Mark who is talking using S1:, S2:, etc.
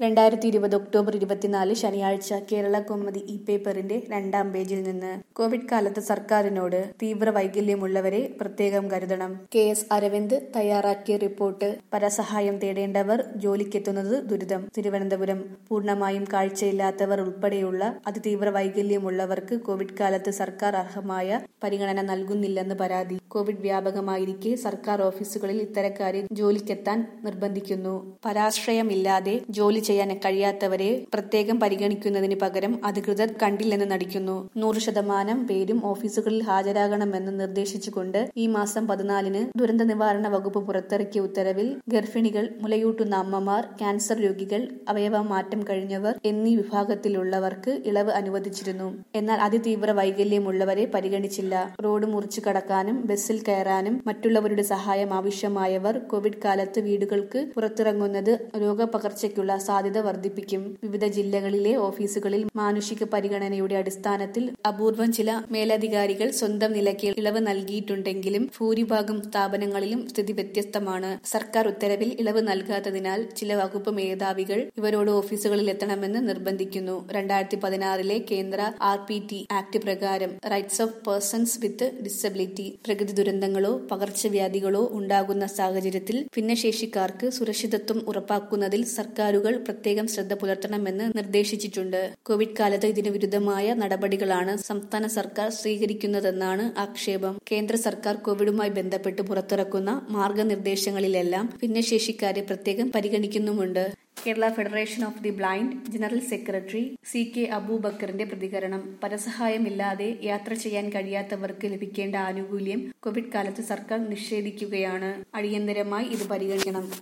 S1: രണ്ടായിരത്തി ഇരുപത് ഒക്ടോബർ ഇരുപത്തിനാല് ശനിയാഴ്ച കേരള കൗമുദി ഇ പേപ്പറിന്റെ രണ്ടാം പേജിൽ നിന്ന് കോവിഡ് കാലത്ത് സർക്കാരിനോട് തീവ്ര വൈകല്യമുള്ളവരെ പ്രത്യേകം കരുതണം കെ എസ് അരവിന്ദ് തയ്യാറാക്കിയ റിപ്പോർട്ട് പരസഹായം തേടേണ്ടവർ ജോലിക്കെത്തുന്നത് ദുരിതം തിരുവനന്തപുരം പൂർണ്ണമായും കാഴ്ചയില്ലാത്തവർ ഉൾപ്പെടെയുള്ള അതിതീവ്ര വൈകല്യമുള്ളവർക്ക് കോവിഡ് കാലത്ത് സർക്കാർ അർഹമായ പരിഗണന നൽകുന്നില്ലെന്ന് പരാതി കോവിഡ് വ്യാപകമായിരിക്കെ സർക്കാർ ഓഫീസുകളിൽ ഇത്തരക്കാരെ ജോലിക്കെത്താൻ നിർബന്ധിക്കുന്നു പരാശ്രയമില്ലാതെ ജോലി ചെയ്യാൻ കഴിയാത്തവരെ പ്രത്യേകം പരിഗണിക്കുന്നതിന് പകരം അധികൃതർ കണ്ടില്ലെന്ന് നടിക്കുന്നു നൂറ് ശതമാനം പേരും ഓഫീസുകളിൽ ഹാജരാകണമെന്ന് നിർദ്ദേശിച്ചുകൊണ്ട് ഈ മാസം പതിനാലിന് ദുരന്ത നിവാരണ വകുപ്പ് പുറത്തിറക്കിയ ഉത്തരവിൽ ഗർഭിണികൾ മുലയൂട്ടുന്ന അമ്മമാർ ക്യാൻസർ രോഗികൾ അവയവ മാറ്റം കഴിഞ്ഞവർ എന്നീ വിഭാഗത്തിലുള്ളവർക്ക് ഇളവ് അനുവദിച്ചിരുന്നു എന്നാൽ അതിതീവ്ര വൈകല്യമുള്ളവരെ പരിഗണിച്ചില്ല റോഡ് മുറിച്ചു കടക്കാനും ബസ്സിൽ കയറാനും മറ്റുള്ളവരുടെ സഹായം ആവശ്യമായവർ കോവിഡ് കാലത്ത് വീടുകൾക്ക് പുറത്തിറങ്ങുന്നത് രോഗപകർച്ചയ്ക്കുള്ള സാധ്യത വർദ്ധിപ്പിക്കും വിവിധ ജില്ലകളിലെ ഓഫീസുകളിൽ മാനുഷിക പരിഗണനയുടെ അടിസ്ഥാനത്തിൽ അപൂർവം ചില മേലധികാരികൾ സ്വന്തം നിലയ്ക്ക് ഇളവ് നൽകിയിട്ടുണ്ടെങ്കിലും ഭൂരിഭാഗം സ്ഥാപനങ്ങളിലും സ്ഥിതി വ്യത്യസ്തമാണ് സർക്കാർ ഉത്തരവിൽ ഇളവ് നൽകാത്തതിനാൽ ചില വകുപ്പ് മേധാവികൾ ഇവരോട് ഓഫീസുകളിൽ എത്തണമെന്ന് നിർബന്ധിക്കുന്നു രണ്ടായിരത്തി പതിനാറിലെ കേന്ദ്ര ആർ പി ടി ആക്ട് പ്രകാരം rights of persons with disability പ്രകൃതി ദുരന്തങ്ങളോ പകർച്ചവ്യാധികളോ ഉണ്ടാകുന്ന സാഹചര്യത്തിൽ ഭിന്നശേഷിക്കാർക്ക് സുരക്ഷിതത്വം ഉറപ്പാക്കുന്നതിൽ സർക്കാരുകൾ പ്രത്യേകം ശ്രദ്ധ പുലർത്തണമെന്ന് നിർദ്ദേശിച്ചിട്ടുണ്ട് കോവിഡ് കാലത്ത് ഇതിന് വിരുദ്ധമായ നടപടികളാണ് സംസ്ഥാന സർക്കാർ സ്വീകരിക്കുന്നതെന്നാണ് ആക്ഷേപം കേന്ദ്ര സർക്കാർ കോവിഡുമായി ബന്ധപ്പെട്ട് പുറത്തിറക്കുന്ന മാർഗനിർദ്ദേശങ്ങളിലെല്ലാം ഭിന്നശേഷിക്കാരെ പ്രത്യേകം പരിഗണിക്കുന്നുമുണ്ട് Kerala federation of the blind general secretary C K അബൂബക്കറിന്റെ പ്രതികരണം പരസഹായമില്ലാതെ യാത്ര ചെയ്യാൻ കഴിയാത്തവർക്ക് ലഭിക്കേണ്ട ആനുകൂല്യം കോവിഡ് കാലത്ത് സർക്കാർ നിഷേധിക്കുകയാണ് അടിയന്തരമായി ഇത് പരിഗണിക്കണം